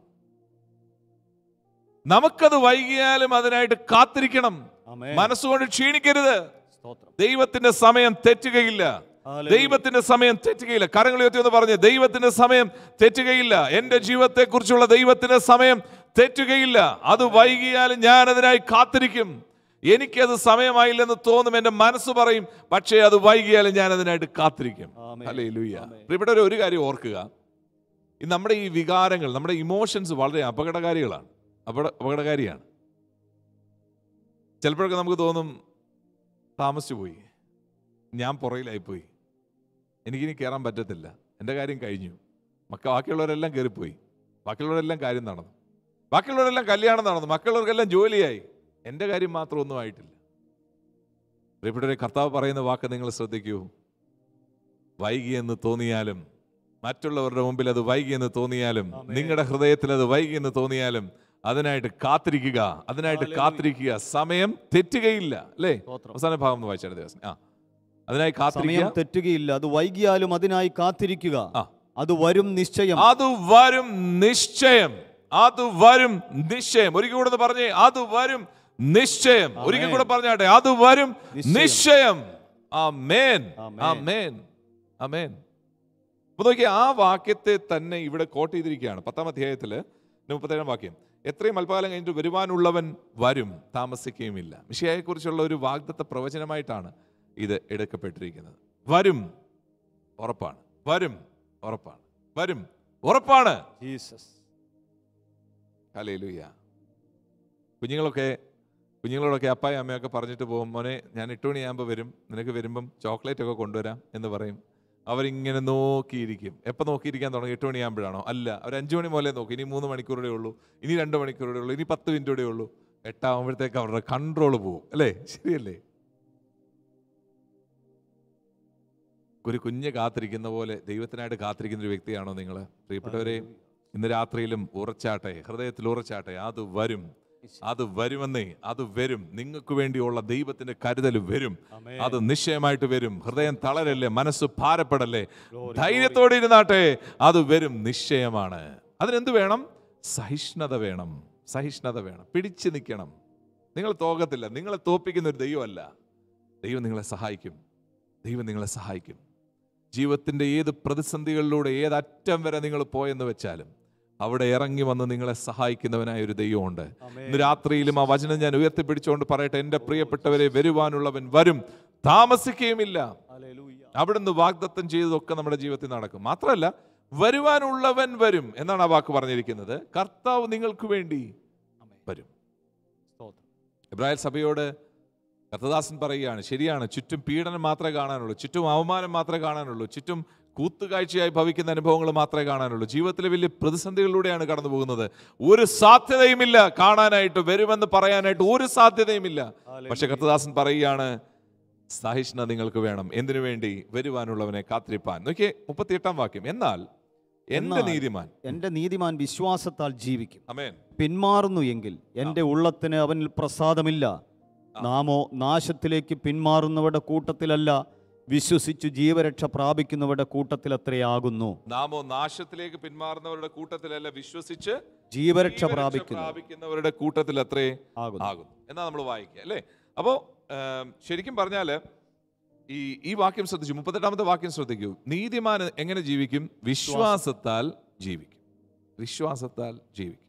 നമുക്കത് വൈകിയാലും അതിനായിട്ട് കാത്തിരിക്കണം ആമേൻ. മനസ്സുകൊണ്ട് ക്ഷീണിക്കരുത് സ്തോത്രം ദൈവത്തിന്റെ സമയം തെറ്റുകയില്ല ഹല്ലേലൂയ. ദൈവത്തിന്റെ സമയം തെറ്റുകയില്ല കരങ്ങൾ ഉയർത്തി എന്ന് പറഞ്ഞ് ദൈവത്തിന്റെ സമയം തെറ്റുകയില്ല എന്റെ ജീവിതത്തെ കുറിച്ചുള്ള ദൈവത്തിന്റെ സമയം തെറ്റുകയില്ല അത് വൈകിയാലും ഞാൻ അതിനായി കാത്തിരിക്കും എനിക്കത് സമയമായില്ലെന്ന് തോന്നും എൻ്റെ മനസ്സ് പറയും പക്ഷേ അത് വൈകിയാലും ഞാൻ അതിനായിട്ട് കാത്തിരിക്കും ആമേൻ. അല്ലേ ലൂയ ആമേൻ. പ്രിയപ്പെട്ടവരെ ഒരു കാര്യം ഓർക്കുക ഈ നമ്മുടെ ഈ വികാരങ്ങൾ നമ്മുടെ ഇമോഷൻസ് വളരെ അപകടകാരികളാണ് അപകട അപകടകാരിയാണ് ചിലപ്പോഴൊക്കെ നമുക്ക് തോന്നും താമസിച്ചു പോയി ഞാൻ പുറകിലായിപ്പോയി എനിക്കിനി കയറാൻ പറ്റത്തില്ല എൻ്റെ കാര്യം കഴിഞ്ഞു മക്ക ബാക്കിയുള്ളവരെല്ലാം കയറിപ്പോയി ബാക്കിയുള്ളവരെല്ലാം കാര്യം നടന്നു ബാക്കിയുള്ളവരെല്ലാം കല്യാണം നടന്നു മക്കളുള്ളവർക്കെല്ലാം ജോലിയായി എൻ്റെ കാര്യം മാത്രം ഒന്നും ആയിട്ടില്ല പ്രിയപ്പെട്ടവരെ കർത്താവ് പറയുന്ന വാക്ക് നിങ്ങൾ ശ്രദ്ധിക്കൂ വൈകിയെന്ന് തോന്നിയാലും മറ്റുള്ളവരുടെ മുമ്പിൽ അത് വൈകിയെന്ന് തോന്നിയാലും ആമേൻ. നിങ്ങളുടെ ഹൃദയത്തിൽ അത് വൈകിയെന്ന് തോന്നിയാലും അതിനായിട്ട് കാത്തിരിക്കുക അതിനായിട്ട് ഹല്ലേലൂയ. കാത്തിരിക്കുക സമയം തെറ്റുകയില്ല അല്ലേ സ്തോത്രം. അവസാന ഭാഗം ഒന്ന് വായിച്ചാൽ ദിവസം ആ അതിനായി സമയം കാത്തിരിക്കുക തെറ്റുകയില്ല അത് വൈകിയാലും അതിനായി കാത്തിരിക്കുക ആ. അത് വരും നിശ്ചയം അത് വരും നിശ്ചയം അത് വരും നിശ്ചയം ഒരിക്കൽ കൂടെ ഒന്ന് പറഞ്ഞേ അത് വരും നിശ്ചയം ഒരിക്കൽ കൂടെ പറഞ്ഞാട്ടെ അത് വരും നിശ്ചയം. നിശ്ചയം ആ മേൻ ആമേൻ. ആ മേൻ ആ മേൻ അപ്പൊ നോക്കിയ ആ വാക്യത്തെ തന്നെ ഇവിടെ കോട്ട് ചെയ്തിരിക്കുകയാണ് പത്താം അധ്യായത്തില് മുപ്പത്തേഴാം വാക്യം എത്രയും അല്പകാലം കഴിഞ്ഞിട്ട് വരുവാനുള്ളവൻ വരും താമസിക്കുകയുമില്ല മിഷിയായെക്കുറിച്ചുള്ള ഒരു വാഗ്ദത്ത പ്രവചനമായിട്ടാണ് ഇത് എടുക്കപ്പെട്ടിരിക്കുന്നത് വരും ഉറപ്പാണ് വരും ഉറപ്പാണ് വരും ഉറപ്പാണ് ജീസസ് ഹല്ലേലൂയ കുഞ്ഞുങ്ങളൊക്കെ കുഞ്ഞുങ്ങളോടൊക്കെ അപ്പായും അമ്മയൊക്കെ പറഞ്ഞിട്ട് പോകും മോനെ ഞാൻ എട്ട് മണിയാകുമ്പോൾ വരും നിനക്ക് വരുമ്പം ചോക്ലേറ്റ് ഒക്കെ കൊണ്ടുവരാം എന്ന് പറയും അവരിങ്ങനെ നോക്കിയിരിക്കും എപ്പോൾ നോക്കിയിരിക്കാൻ തുടങ്ങി എട്ട് മണിയാകുമ്പോഴാണോ അല്ല അവർ അഞ്ച് മണി മുതലേ നോക്കും ഇനി മൂന്ന് മണിക്കൂറേ ഉള്ളൂ ഇനി രണ്ട് മണിക്കൂറേ ഉള്ളൂ ഇനി പത്ത് മിനിറ്റൂടെ ഉള്ളൂ എട്ടാകുമ്പോഴത്തേക്ക് അവരുടെ കൺട്രോൾ പോവും അല്ലേ ശരിയല്ലേ ഒരു കുഞ്ഞ് കാത്തിരിക്കുന്ന പോലെ ദൈവത്തിനായിട്ട് കാത്തിരിക്കുന്ന ഒരു വ്യക്തിയാണോ നിങ്ങൾ പ്രിയപ്പെട്ടവരെ ഇന്ന് രാത്രിയിലും ഉറച്ചാട്ടെ ഹൃദയത്തിൽ ഉറച്ചാട്ടെ അത് വരും അത് വരുമെന്നേ അത് വരും നിങ്ങൾക്ക് വേണ്ടിയുള്ള ദൈവത്തിന്റെ കരുതൽ വരും ആമേൻ. അത് നിശ്ചയമായിട്ട് വരും ഹൃദയം തളരല്ലേ മനസ്സ് ഭാരപ്പെടല്ലേ ധൈര്യത്തോടെ ഇരുന്നാട്ടെ അത് വരും നിശ്ചയമാണ് അതിനെന്ത് വേണം സഹിഷ്ണുത വേണം സഹിഷ്ണുത വേണം പിടിച്ചു നിൽക്കണം നിങ്ങൾ തോക്കത്തില്ല നിങ്ങളെ തോപ്പിക്കുന്ന ഒരു ദൈവമല്ല ദൈവം നിങ്ങളെ സഹായിക്കും ദൈവം നിങ്ങളെ സഹായിക്കും ജീവിതത്തിൻ്റെ ഏത് പ്രതിസന്ധികളിലൂടെ ഏത് അറ്റം വരെ നിങ്ങൾ പോയെന്ന് വെച്ചാലും അവിടെ ഇറങ്ങി വന്ന് നിങ്ങളെ സഹായിക്കുന്നവനായ ഒരു ദൈവമുണ്ട് ആമേൻ. ഇന്ന് രാത്രിയിലും ആ വചനം ഞാൻ ഉയർത്തിപ്പിടിച്ചുകൊണ്ട് പറയട്ടെ എൻ്റെ പ്രിയപ്പെട്ടവരെ വരുവാനുള്ളവൻ വരും താമസിക്കുകയുമില്ല ഹല്ലേലൂയ അവിടുന്ന് വാഗ്ദത്തം ചെയ്തതൊക്കെ നമ്മുടെ ജീവിതത്തിൽ നടക്കും മാത്രമല്ല വരുവാനുള്ളവൻ വരും എന്നാണ് ആ വാക്ക് പറഞ്ഞിരിക്കുന്നത് കർത്താവ് നിങ്ങൾക്ക് വേണ്ടി ആമേൻ. വരും സ്തോത്രം ഇബ്രാഹിം സഭയോട് കർത്തദാസൻ പറയുകയാണ് ശരിയാണ് ചുറ്റും പീഡനം മാത്രമേ കാണാനുള്ളൂ ചുറ്റും അവമാനം മാത്രമേ കാണാനുള്ളൂ ചുറ്റും കൂത്തുകാഴ്ചയായി ഭവിക്കുന്ന അനുഭവങ്ങൾ മാത്രമേ കാണാനുള്ളൂ ജീവിതത്തിലെ വലിയ പ്രതിസന്ധികളിലൂടെയാണ് കടന്നു പോകുന്നത് ഒരു സാധ്യതയുമില്ല കാണാനായിട്ട് വരുമെന്ന് പറയാനായിട്ട് ഒരു സാധ്യതയുമില്ല പക്ഷെ കർത്തദാസൻ പറയുകയാണ് സഹിഷ്ണ നിങ്ങൾക്ക് വേണം എന്തിനു വേണ്ടി വരുവാനുള്ളവനെ കാത്തിരിപ്പാൻ നോക്കിയേ മുപ്പത്തിയെട്ടാം വാക്യം എന്നാൽ എന്റെ എന്നാൽ നീതിമാൻ എൻ്റെ നീതിമാൻ വിശ്വാസത്താൽ ജീവിക്കും അമേൻ പിന്മാറുന്നു എങ്കിൽ എൻ്റെ ഉള്ളത്തിന് അവനിൽ പ്രസാദമില്ല നാമോ നാശത്തിലേക്ക് പിന്മാറുന്നവരുടെ കൂട്ടത്തിലല്ല വിശ്വസിച്ചു ജീവരക്ഷ പ്രാപിക്കുന്നവരുടെ കൂട്ടത്തിലത്രയാകുന്നു നാമോ നാശത്തിലേക്ക് പിന്മാറുന്നവരുടെ കൂട്ടത്തിലല്ല വിശ്വസിച്ച് ജീവരക്ഷ ജീവരക്ഷ പ്രാപിക്കുന്നു പ്രാപിക്കുന്നവരുടെ കൂട്ടത്തിൽ അത്രേ ആകുന്നു ആകുന്നു എന്നാ നമ്മൾ വായിക്കുക അല്ലേ അപ്പോൾ ശരിക്കും പറഞ്ഞാൽ ഈ ഈ വാക്യം ശ്രദ്ധിച്ചു മുപ്പത്തെട്ടാമത്തെ വാക്യം ശ്രദ്ധിക്കൂ നീതിമാൻ എങ്ങനെ ജീവിക്കും വിശ്വാസത്താൽ ജീവിക്കും വിശ്വാസത്താൽ ജീവിക്കും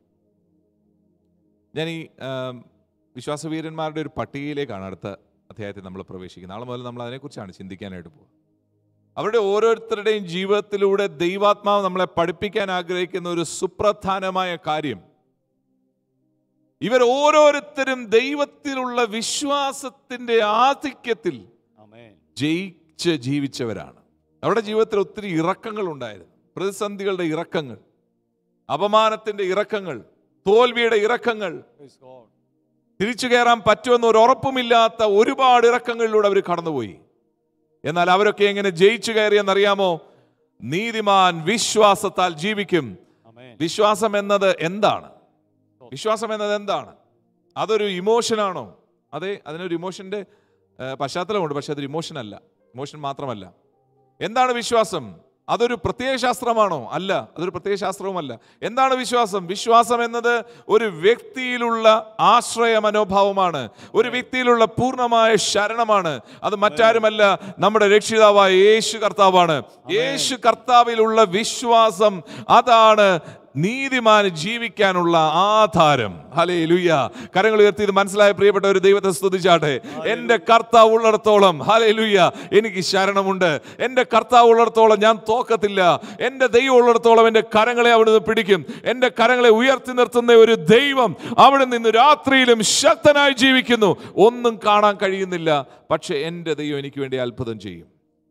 ഞാൻ ഈ ആം, വിശ്വാസവീരന്മാരുടെ ഒരു പട്ടികയിലേക്കാണ് അടുത്ത അധ്യായത്തിൽ നമ്മൾ പ്രവേശിക്കുന്നത് നാളെ മുതൽ നമ്മൾ അതിനെക്കുറിച്ചാണ് ചിന്തിക്കാനായിട്ട് പോകുക അവരുടെ ഓരോരുത്തരുടെയും ജീവിതത്തിലൂടെ ദൈവാത്മാവ് നമ്മളെ പഠിപ്പിക്കാൻ ആഗ്രഹിക്കുന്ന ഒരു സുപ്രധാനമായ കാര്യം ഇവർ ഓരോരുത്തരും ദൈവത്തിലുള്ള വിശ്വാസത്തിന്റെ ആധിക്യത്തിൽ ആമേൻ ജയിച്ച് ജീവിച്ചവരാണ് അവരുടെ ജീവിതത്തിൽ ഒത്തിരി ഇറക്കങ്ങൾ ഉണ്ടായിരുന്നു പ്രതിസന്ധികളുടെ ഇറക്കങ്ങൾ അപമാനത്തിന്റെ ഇറക്കങ്ങൾ തോൽവിയുടെ ഇറക്കങ്ങൾ Praise God. തിരിച്ചു കയറാൻ പറ്റുമെന്ന് ഒരു ഉറപ്പുമില്ലാത്ത ഒരുപാട് ഇറക്കങ്ങളിലൂടെ അവർ കടന്നുപോയി എന്നാൽ അവരൊക്കെ എങ്ങനെ ജയിച്ചു കയറിയെന്നറിയാമോ നീതിമാൻ വിശ്വാസത്താൽ ജീവിക്കും ആമേൻ വിശ്വാസം എന്നത് എന്താണ് വിശ്വാസം എന്നത് എന്താണ് അതൊരു ഇമോഷനാണോ അതെ അതിനൊരു ഇമോഷന്റെ ഏഹ്, പശ്ചാത്തലമുണ്ട് പക്ഷെ അതൊരു ഇമോഷൻ അല്ല ഇമോഷൻ മാത്രമല്ല എന്താണ് വിശ്വാസം അതൊരു പ്രത്യയശാസ്ത്രമാണോ അല്ല അതൊരു പ്രത്യയശാസ്ത്രവുമല്ല എന്താണ് വിശ്വാസം വിശ്വാസം എന്നത് ഒരു വ്യക്തിയിലുള്ള ആശ്രയ മനോഭാവമാണ് ഒരു വ്യക്തിയിലുള്ള പൂർണ്ണമായ ശരണമാണ് അത് മറ്റാരുമല്ല നമ്മുടെ രക്ഷിതാവായ യേശു കർത്താവാണ് യേശു കർത്താവിലുള്ള വിശ്വാസം അതാണ് നീതിമാൻ ജീവിക്കാനുള്ള ആധാരം ഹലേ ലുയ്യ കരങ്ങൾ ഉയർത്തി ഇത് മനസ്സിലായ പ്രിയപ്പെട്ട ഒരു ദൈവത്തെ സ്തുതിച്ചാട്ടെ എൻ്റെ കർത്താവ് ഉള്ളിടത്തോളം ഹലേ ലുയ്യ എനിക്ക് ശരണമുണ്ട് എൻ്റെ കർത്താവ് ഉള്ളിടത്തോളം ഞാൻ തോക്കത്തില്ല എൻ്റെ ദൈവം ഉള്ളിടത്തോളം എൻ്റെ കരങ്ങളെ അവിടുന്ന് പിടിക്കും എൻ്റെ കരങ്ങളെ ഉയർത്തി നിർത്തുന്ന ഒരു ദൈവം അവിടെ നിന്ന് രാത്രിയിലും ശക്തനായി ജീവിക്കുന്നു ഒന്നും കാണാൻ കഴിയുന്നില്ല പക്ഷെ എൻ്റെ ദൈവം എനിക്ക് വേണ്ടി അത്ഭുതം ചെയ്യും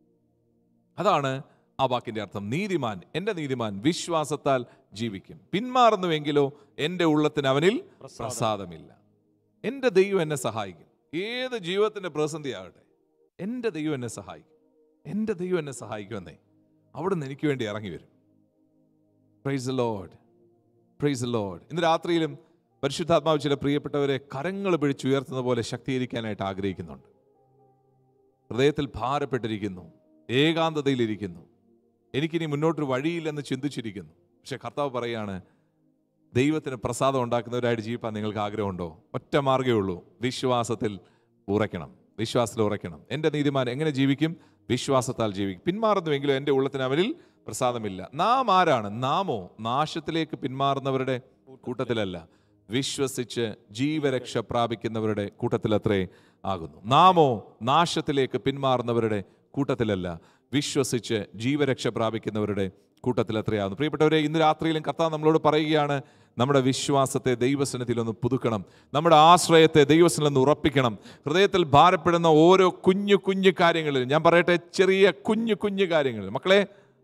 അതാണ് ആ വാക്കിന്റെ അർത്ഥം നീതിമാൻ എൻ്റെ നീതിമാൻ വിശ്വാസത്താൽ ജീവിക്കും പിന്മാറുന്നുവെങ്കിലോ എൻ്റെ ഉള്ളത്തിന് അവനിൽ പ്രസാദമില്ല എൻ്റെ ദൈവം എന്നെ സഹായിക്കും ഏത് ജീവിതത്തിന്റെ പ്രതിസന്ധി ആകട്ടെ എൻ്റെ ദൈവം എന്നെ സഹായിക്കും എൻ്റെ ദൈവം എന്നെ സഹായിക്കുമെന്നേ അവിടുന്ന് എനിക്ക് വേണ്ടി ഇറങ്ങി വരും പ്രൈസ് ലോഡ് പ്രൈസ് ലോഡ് ഇന്ന് രാത്രിയിലും പരിശുദ്ധാത്മാവ് ചില പ്രിയപ്പെട്ടവരെ കരങ്ങൾ പിടിച്ചുയർത്തുന്ന പോലെ ശക്തീകരിക്കാനായിട്ട് ആഗ്രഹിക്കുന്നുണ്ട് ഹൃദയത്തിൽ ഭാരപ്പെട്ടിരിക്കുന്നു ഏകാന്തതയിലിരിക്കുന്നു എനിക്കിനി മുന്നോട്ടൊരു വഴിയില്ലെന്ന് ചിന്തിച്ചിരിക്കുന്നു പക്ഷെ കർത്താവ് പറയാണ് ദൈവത്തിന് പ്രസാദം ഉണ്ടാക്കുന്നവരായിട്ട് ജീവിക്കാൻ നിങ്ങൾക്ക് ആഗ്രഹമുണ്ടോ ഒറ്റ മാർഗ്ഗമേ ഉള്ളൂ വിശ്വാസത്തിൽ ഉറയ്ക്കണം വിശ്വാസത്തിൽ ഉറയ്ക്കണം എൻ്റെ നീതിമാൻ എങ്ങനെ ജീവിക്കും വിശ്വാസത്താൽ ജീവിക്കും പിന്മാറുന്നുവെങ്കിലും എൻ്റെ ഉള്ളത്തിന് അവരിൽ പ്രസാദമില്ല നാം ആരാണ് നാമോ നാശത്തിലേക്ക് പിന്മാറുന്നവരുടെ കൂട്ടത്തിലല്ല വിശ്വസിച്ച് ജീവരക്ഷ പ്രാപിക്കുന്നവരുടെ കൂട്ടത്തിലത്രേ ആകുന്നു നാമോ നാശത്തിലേക്ക് പിന്മാറുന്നവരുടെ കൂട്ടത്തിലല്ല വിശ്വസിച്ച് ജീവരക്ഷ പ്രാപിക്കുന്നവരുടെ കൂട്ടത്തിലത്രയാകുന്നു പ്രിയപ്പെട്ടവരെ ഇന്ന് രാത്രിയിലും കർത്താവ് നമ്മളോട് പറയുകയാണ് നമ്മുടെ വിശ്വാസത്തെ ദൈവസനത്തിൽ ഒന്ന് പുതുക്കണം നമ്മുടെ ആശ്രയത്തെ ദൈവസനിൽ ഒന്ന് ഉറപ്പിക്കണം ഹൃദയത്തിൽ ഭാരപ്പെടുന്ന ഓരോ കുഞ്ഞു കുഞ്ഞു കാര്യങ്ങളിൽ ഞാൻ പറയട്ടെ ചെറിയ കുഞ്ഞു കുഞ്ഞു കാര്യങ്ങളിൽ മക്കളെ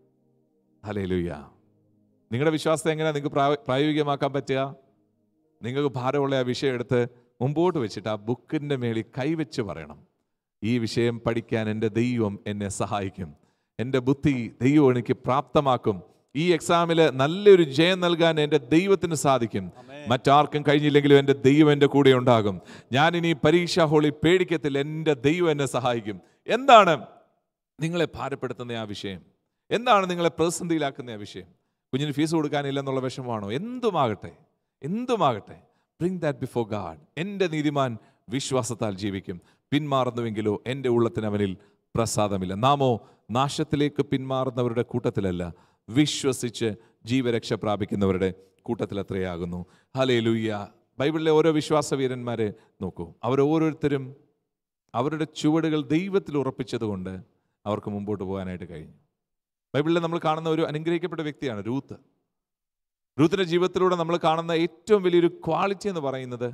ഹലേലുയ്യ നിങ്ങളുടെ വിശ്വാസത്തെ എങ്ങനെയാണ് നിങ്ങൾക്ക് പ്രായ- പ്രായോഗികമാക്കാൻ പറ്റുക നിങ്ങൾക്ക് ഭാരമുള്ള ആ വിഷയം എടുത്ത് മുമ്പോട്ട് വെച്ചിട്ട് ആ ബുക്കിൻ്റെ മേളിൽ കൈവച്ച് പറയണം ഈ വിഷയം പഠിക്കാൻ എൻ്റെ ദൈവം എന്നെ സഹായിക്കും എൻ്റെ ബുദ്ധി ദൈവം എനിക്ക് പ്രാപ്തമാക്കും ഈ എക്സാമിൽ നല്ലൊരു ജയം നൽകാൻ എൻ്റെ ദൈവത്തിന് സാധിക്കും മറ്റാർക്കും കഴിഞ്ഞില്ലെങ്കിലും എൻ്റെ ദൈവം എൻ്റെ കൂടെ ഉണ്ടാകും ഞാൻ ഇനി പരീക്ഷാ ഹോളി പേടിക്കത്തില്ല എൻ്റെ ദൈവം എന്നെ സഹായിക്കും എന്താണ് നിങ്ങളെ ഭാരപ്പെടുത്തുന്ന ആ വിഷയം എന്താണ് നിങ്ങളെ പ്രതിസന്ധിയിലാക്കുന്ന ആ വിഷയം കുഞ്ഞിന് ഫീസ് കൊടുക്കാനില്ലെന്നുള്ള വിഷമമാണോ എന്തുമാകട്ടെ എന്തുമാകട്ടെ ബ്രിങ് ദാറ്റ് ബിഫോർ ഗാഡ് എൻ്റെ നീതിമാൻ വിശ്വാസത്താൽ ജീവിക്കും പിന്മാറുന്നുവെങ്കിലോ എൻ്റെ ഉള്ളത്തിന് അവനിൽ പ്രസാദമില്ല നാമോ നാശത്തിലേക്ക് പിന്മാറുന്നവരുടെ കൂട്ടത്തിലല്ല വിശ്വസിച്ച് ജീവരക്ഷ പ്രാപിക്കുന്നവരുടെ കൂട്ടത്തിലത്രയാകുന്നു ഹലേ ലൂയ്യ ബൈബിളിലെ ഓരോ വിശ്വാസവീരന്മാരെ നോക്കൂ അവർ ഓരോരുത്തരും അവരുടെ ചുവടുകൾ ദൈവത്തിൽ ഉറപ്പിച്ചതുകൊണ്ട് അവർക്ക് മുമ്പോട്ട് പോകാനായിട്ട് കഴിഞ്ഞു ബൈബിളിൽ നമ്മൾ കാണുന്ന ഒരു അനുഗ്രഹിക്കപ്പെട്ട വ്യക്തിയാണ് രൂത്ത് രൂത്തിന്റെ ജീവിതത്തിലൂടെ നമ്മൾ കാണുന്ന ഏറ്റവും വലിയൊരു ക്വാളിറ്റി എന്ന് പറയുന്നത്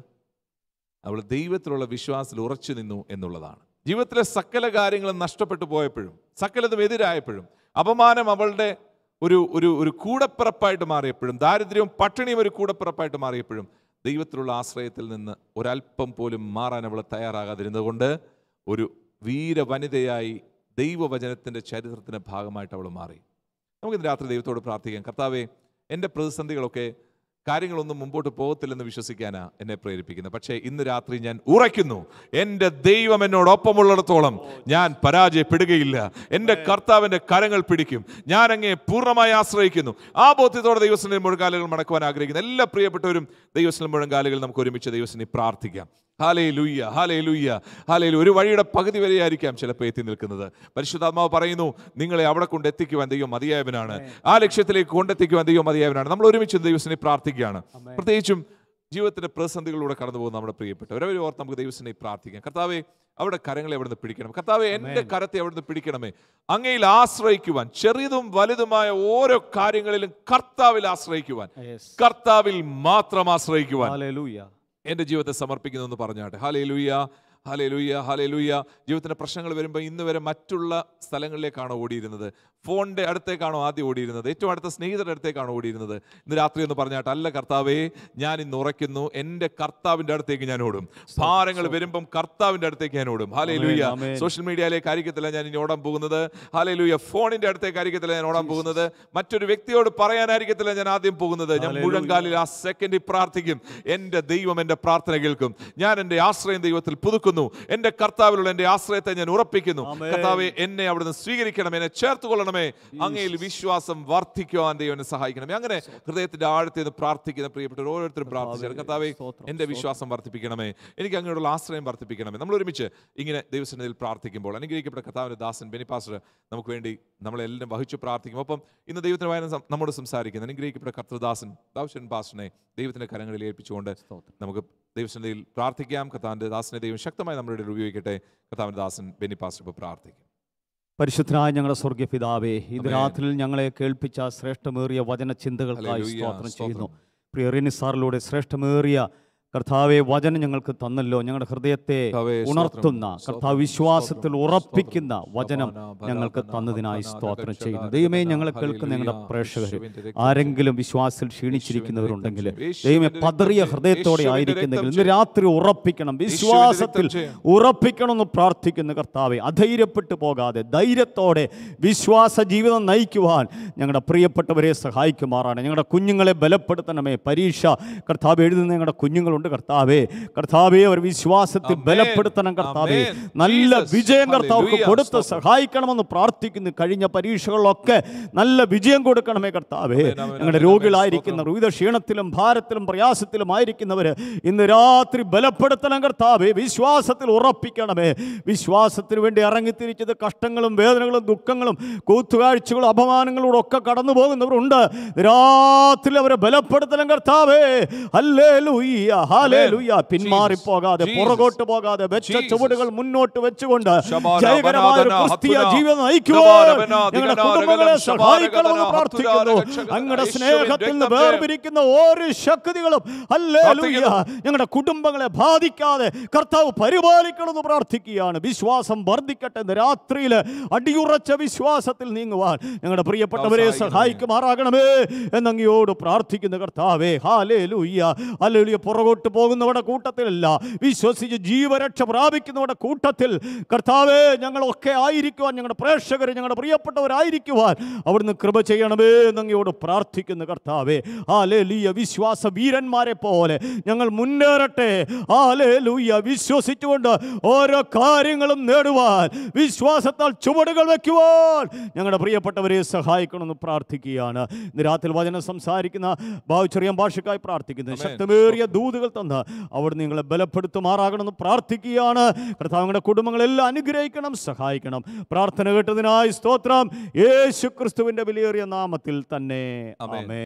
അവൾ ദൈവത്തിലുള്ള വിശ്വാസത്തിൽ ഉറച്ചു നിന്നു എന്നുള്ളതാണ് ജീവിതത്തിലെ സകല കാര്യങ്ങളും നഷ്ടപ്പെട്ടു പോയപ്പോഴും സകലതും എതിരായപ്പോഴും അപമാനം അവളുടെ ഒരു ഒരു ഒരു കൂടപ്പിറപ്പായിട്ട് മാറിയപ്പോഴും ദാരിദ്ര്യവും പട്ടിണിയും ഒരു കൂടപ്പിറപ്പായിട്ട് മാറിയപ്പോഴും ദൈവത്തിലുള്ള ആശ്രയത്തിൽ നിന്ന് ഒരല്പം പോലും മാറാൻ അവൾ തയ്യാറാകാതിരുന്നത് കൊണ്ട് ഒരു വീരവനിതയായി ദൈവവചനത്തിൻ്റെ ചരിത്രത്തിൻ്റെ ഭാഗമായിട്ട് അവൾ മാറി നമുക്കിന്ന് രാത്രി ദൈവത്തോട് പ്രാർത്ഥിക്കാം കർത്താവെ എൻ്റെ പ്രതിസന്ധികളൊക്കെ കാര്യങ്ങളൊന്നും മുമ്പോട്ട് പോകത്തില്ലെന്ന് വിശ്വസിക്കാനാ എന്നെ പ്രേരിപ്പിക്കുന്നത് പക്ഷേ ഇന്ന് രാത്രി ഞാൻ ഉറയ്ക്കുന്നു എൻ്റെ ദൈവം എന്നോടൊപ്പമുള്ളിടത്തോളം ഞാൻ പരാജയപ്പെടുകയില്ല എൻ്റെ കർത്താവിൻ്റെ കരങ്ങൾ പിടിക്കും ഞാൻ അങ്ങേ പൂർണ്ണമായി ആശ്രയിക്കുന്നു ആ ബോധ്യത്തോടെ ദൈവസ്ഥനിൽ മുഴങ്കാലുകൾ മടക്കുവാൻ ആഗ്രഹിക്കുന്നു എല്ലാ പ്രിയപ്പെട്ടവരും ദൈവസ്ഥനിൽ മുഴങ്കാലുകൾ നമുക്ക് ഒരുമിച്ച് ദൈവസ്ഥനെ പ്രാർത്ഥിക്കാം ഹാലേ ലൂയ്യ ഹാലേ ലൂയ്യ ഹാലേ ഒരു വഴിയുടെ പകുതി വരെയായിരിക്കാം ചിലപ്പോൾ എത്തി നിൽക്കുന്നത് പരിശുദ്ധാത്മാവ് പറയുന്നു നിങ്ങളെ അവിടെ കൊണ്ട് എത്തിക്കുവാൻ ദൈവം മതിയായവനാണ് ആ ലക്ഷ്യത്തിലേക്ക് കൊണ്ടെത്തിക്കുവാൻ ദൈവം മതിയായവനാണ് നമ്മൾ ഒരുമിച്ച് ദൈവത്തിനെ പ്രാർത്ഥിക്കുകയാണ് പ്രത്യേകിച്ചും ജീവിതത്തിന്റെ പ്രതിസന്ധികളിലൂടെ കടന്നു പോകുന്ന നമ്മുടെ പ്രിയപ്പെട്ടവരവരെ ഓർത്ത് നമുക്ക് ദൈവത്തിനെ പ്രാർത്ഥിക്കാം കർത്താവെ അവിടെ കരങ്ങളെ എവിടുന്ന് പിടിക്കണം കർത്താവെ എൻ്റെ കരത്തെ എവിടുന്ന് പിടിക്കണമേ അങ്ങയിൽ ആശ്രയിക്കുവാൻ ചെറിയതും വലുതുമായ ഓരോ കാര്യങ്ങളിലും കർത്താവിൽ ആശ്രയിക്കുവാൻ യെസ് കർത്താവിൽ മാത്രം ആശ്രയിക്കുവാൻ ഹല്ലേലൂയ എൻ്റെ ജീവിതത്തെ സമർപ്പിക്കുന്നു എന്ന് പറഞ്ഞാട്ടെ ഹാലേ ലൂയ ഹാലേ ലൂയ ഹാലേ ലൂയ ജീവിതത്തിന് പ്രശ്നങ്ങൾ വരുമ്പോൾ ഇന്ന് വരെ മറ്റുള്ള സ്ഥലങ്ങളിലേക്കാണോ ഓടിയിരുന്നത് ഫോണിൻ്റെ അടുത്തേക്കാണോ ആദ്യം ഓടിയിരുന്നത് ഏറ്റവും അടുത്ത സ്നേഹിതരുടെ അടുത്തേക്കാണോ ഓടിയിരുന്നത് ഇന്ന് രാത്രി എന്ന് പറഞ്ഞാട്ട് അല്ല കർത്താവേ ഞാൻ ഇന്ന് ഉറയ്ക്കുന്നു എൻ്റെ കർത്താവിൻ്റെ അടുത്തേക്ക് ഞാൻ ഓടും ഭാരങ്ങൾ വരുമ്പം കർത്താവിൻ്റെ അടുത്തേക്ക് ഞാൻ ഓടും ഹാലേ ലൂയ ആമേൻ. സോഷ്യൽ മീഡിയയിലേക്ക് ആയിരിക്കത്തില്ല ഞാൻ ഇനി ഓടാൻ പോകുന്നത് ഹാലേ ലൂയ ഫോണിൻ്റെ അടുത്തേക്ക് ആയിരിക്കത്തില്ല ഞാൻ ഓടാൻ പോകുന്നത് മറ്റൊരു വ്യക്തിയോട് പറയാനായിരിക്കത്തില്ല ഞാൻ ആദ്യം പോകുന്നത് ഞാൻ ഹല്ലേലൂയ. മുഴങ്കാലിൽ ആ സെക്കൻഡിൽ പ്രാർത്ഥിക്കും എൻ്റെ ദൈവം എൻ്റെ പ്രാർത്ഥന കേൾക്കും ഞാൻ എൻ്റെ ആശ്രയം ദൈവത്തിൽ പുതുക്കുന്നു എൻ്റെ കർത്താവിലുള്ള എൻ്റെ ആശ്രയത്തെ ഞാൻ ഉറപ്പിക്കുന്നു ആമേൻ. കർത്താവെ എന്നെ അവിടുന്ന് സ്വീകരിക്കണം എന്നെ ചേർത്ത് കൊള്ളണമേ അങ്ങയിൽ വിശ്വാസം വർദ്ധിക്കുവാൻ ദൈവം എന്നെ സഹായിക്കണമേ അങ്ങനെ ഹൃദയത്തിന്റെ ആഴത്തിൽ നിന്ന് പ്രാർത്ഥിക്കുന്ന പ്രിയപ്പെട്ടവർ ഓരോരുത്തരും പ്രാർത്ഥിച്ചാൽ കർത്താവെ സ്തോത്രം, എൻ്റെ വിശ്വാസം വർദ്ധിപ്പിക്കണമേ എനിക്ക് അങ്ങനെയുള്ള ആശ്രയം വർദ്ധിപ്പിക്കണമേ നമ്മൾ ഒരുമിച്ച് ഇങ്ങനെ ദൈവസന്നിധിയിൽ പ്രാർത്ഥിക്കുമ്പോൾ അനുഗ്രഹിക്കപ്പെട്ട കർത്താവിന്റെ ദാസൻ ബെനിപാസ്റ്റർ നമുക്ക് വേണ്ടി നമ്മളെല്ലാം വഹിച്ചു പ്രാർത്ഥിക്കും ഒപ്പം ഇന്ന് ദൈവത്തിന് വായന സം- നമ്മോട് സംസാരിക്കുന്ന അനുഗ്രഹിക്കപ്പെട്ട കർത്തൃദാസൻ ദാവശൻ പാസ്റ്ററിനെ ദൈവത്തിന്റെ കരങ്ങളിൽ ഏൽപ്പിച്ചുകൊണ്ട് സ്തോത്രം നമുക്ക് ദൈവസന്നിധിയിൽ പ്രാർത്ഥിക്കാം കർത്താവിന്റെ ദാസനെ ദൈവം ശക്തമായി നമ്മുടെ ഇടയിൽ ഉപയോഗിക്കട്ടെ കർത്താവിന്റെ ദാസൻ ബെന്നി പാസ്റ്റർ ഇപ്പോൾ പ്രാർത്ഥിക്കും പരിശുദ്ധനായ ഞങ്ങളുടെ സ്വർഗീയ പിതാവേ ഇത് ആമേൻ. രാത്രിയിൽ ഞങ്ങളെ കേൾപ്പിച്ച ശ്രേഷ്ഠമേറിയ വചന ചിന്തകൾക്കായി ഹല്ലേലൂയ, സ്തോത്രം ചെയ്യുന്നു സ്തോത്രം. പ്രിയ റിനി സാറിലൂടെ ശ്രേഷ്ഠമേറിയ കർത്താവെ വചനം ഞങ്ങൾക്ക് തന്നല്ലോ ഞങ്ങളുടെ ഹൃദയത്തെ കർത്താവേ, സ്തോത്രം, ഉണർത്തുന്ന സ്തോത്രം, കർത്താവ് വിശ്വാസത്തിൽ സ്തോത്രം, ഉറപ്പിക്കുന്ന സ്തോത്രം. വചനം ശബാന, ഞങ്ങൾക്ക് ബലാന, തന്നതിനായി ബലാന, സ്തോത്രം രക്ഷക, ചെയ്യുന്നു ദൈവമേ രക്ഷക, ഞങ്ങളെ കേൾക്കുന്ന ഞങ്ങളുടെ ഹല്ലേലൂയ, പ്രേക്ഷകർ യേശുവിന്റെ രക്തം ആരെങ്കിലും വിശ്വാസത്തിൽ ക്ഷീണിച്ചിരിക്കുന്നവരുണ്ടെങ്കിൽ രക്തം ചെയ്യും. ദൈവമേ യേശുവിന്റെ പതറിയ രക്തം ഹൃദയത്തോടെ ചെയ്യും. ആയിരിക്കുന്നെങ്കിൽ യേശുവിന്റെ ഇന്ന് രാത്രി ഉറപ്പിക്കണം വിശ്വാസത്തിൽ ചെയ്യും. ഉറപ്പിക്കണമെന്ന് പ്രാർത്ഥിക്കുന്ന കർത്താവെ അധൈര്യപ്പെട്ടു പോകാതെ ധൈര്യത്തോടെ വിശ്വാസ ജീവിതം നയിക്കുവാൻ ഞങ്ങളുടെ പ്രിയപ്പെട്ടവരെ സഹായിക്കുമാറാണ് ഞങ്ങളുടെ കുഞ്ഞുങ്ങളെ ബലപ്പെടുത്തണമേ പരീക്ഷ കർത്താവ് എഴുതുന്ന ഞങ്ങളുടെ കുഞ്ഞുങ്ങളുണ്ട് പ്രാർത്ഥിച്ചുകൊണ്ട് കർത്താവേ കർത്താവേ അവർ വിശ്വാസത്തിൽ ആമേൻ. ബലപ്പെടുത്തണം കർത്താവേ ആമേൻ. നല്ല Jesus. വിജയം കർത്താവർക്ക് Hallelujah. കൊടുത്ത് സ്തോത്രം. സഹായിക്കണമെന്ന് പ്രാർത്ഥിക്കുന്നു കഴിഞ്ഞ പരീക്ഷകളിലൊക്കെ നല്ല വിജയം കൊടുക്കണമേ കർത്താവേ ആമേൻ, ആമേൻ, ഞങ്ങളുടെ ആമേൻ, രോഗികളായിരിക്കുന്ന സ്തോത്രം. വിവിധ ക്ഷീണത്തിലും ഭാരത്തിലും പ്രയാസത്തിലും ആയിരിക്കുന്നവർ ഇന്ന് രാത്രി ബലപ്പെടുത്തണം കർത്താവേ വിശ്വാസത്തിൽ ഉറപ്പിക്കണമേ വിശ്വാസത്തിന് വേണ്ടി ഇറങ്ങിത്തിരിച്ചത് കഷ്ടങ്ങളും വേദനകളും ദുഃഖങ്ങളും കൂത്തുകാഴ്ചകളും അപമാനങ്ങളോടും ഒക്കെ കടന്നു പോകുന്നവരുണ്ട് രാത്രി അവരെ ബലപ്പെടുത്തണം കർത്താവേ ഹല്ലേ ലൂയ്യ ഹാലേ ലൂയ്യ പിന്മാറിപ്പോകാതെ Jesus. പുറകോട്ട് പോകാതെ വെച്ച Jesus. ചുവടുകൾ മുന്നോട്ട് വെച്ചുകൊണ്ട് ശബാന, ജയകരമായ ഒരു ബനാദന, ക്രിസ്തീയ ഹത്തുന, ജീവിതം നയിക്കുവാൻ ദബാരബന, ഞങ്ങളുടെ ദിഗനാരകലം, കുടുംബങ്ങളെ ശബാരകലന, സഹായിക്കണമെന്ന് പ്രാർത്ഥിക്കുന്നു ഹത്തുരാരക്ഷകന, അങ്ങയുടെ യേശുവിൻ സ്നേഹത്തിൽ നിന്ന് രക്തം വേർപിരിക്കുന്ന ഓരോ ശക്തികളും ഹല്ലേലൂയ പ്രാർത്ഥിക്കുന്നു. ഞങ്ങളുടെ കുടുംബങ്ങളെ ബാധിക്കാതെ കർത്താവ് പരിപാലിക്കണമെന്ന് പ്രാർത്ഥിക്കുകയാണ് വിശ്വാസം വർദ്ധിക്കട്ടെ എന്ന് രാത്രിയിൽ അടിയുറച്ച വിശ്വാസത്തിൽ നീങ്ങുവാൻ ഞങ്ങളുടെ പ്രിയപ്പെട്ടവരെ സഹായിക്കണമേ. സഹായിക്കുമാറാകണമേ എന്നങ്ങയോട് പ്രാർത്ഥിക്കുന്ന കർത്താവേ ഹാലേ ലൂയ്യ അല്ലേലൂയ പുറകോട്ട് പോകുന്നവരുടെ കൂട്ടത്തിലല്ല വിശ്വസിച്ച് ജീവരക്ഷ പ്രാപിക്കുന്നവരുടെ കൂട്ടത്തിൽ കർത്താവേ ഞങ്ങളൊക്കെ ആയിരിക്കുവാൻ ഞങ്ങളുടെ പ്രേക്ഷകർ ഞങ്ങളുടെ പ്രിയപ്പെട്ടവരായിരിക്കുവാൻ അവിടുന്ന് കൃപ ചെയ്യണമേ എന്നങ്ങയോട് പ്രാർത്ഥിക്കുന്നു കർത്താവേ ആലേ ലൂയ വിശ്വാസ വീരന്മാരെ പോലെ ഞങ്ങൾ മുന്നേറട്ടെ ആലേ ലൂയ വിശ്വസിച്ചുകൊണ്ട് ഓരോ കാര്യങ്ങളും നേടുവാൻ വിശ്വാസത്താൽ ചുവടുകൾ വെക്കുവാൻ ഞങ്ങളുടെ പ്രിയപ്പെട്ടവരെ സഹായിക്കണമെന്ന് പ്രാർത്ഥിക്കുകയാണ് ഇന്ന് രാത്രി വചനം സംസാരിക്കുന്ന ബാബു ചെറിയ ഭാഷക്കായി പ്രാർത്ഥിക്കുന്നു ആമേൻ. ശക്തമേറിയ ദൂതുകൾ തന്ന് അവിടെ നിങ്ങളെ ബലപ്പെടുത്തുമാറാകണമെന്ന് പ്രാർത്ഥിക്കുകയാണ് കർത്താവ് കുടുംബങ്ങളെല്ലാം അനുഗ്രഹിക്കണം സഹായിക്കണം പ്രാർത്ഥന കേട്ടതിനായി സ്തോത്രം യേശു ക്രിസ്തുവിന്റെ വിലയേറിയ നാമത്തിൽ തന്നെ ആമേൻ. ആമേൻ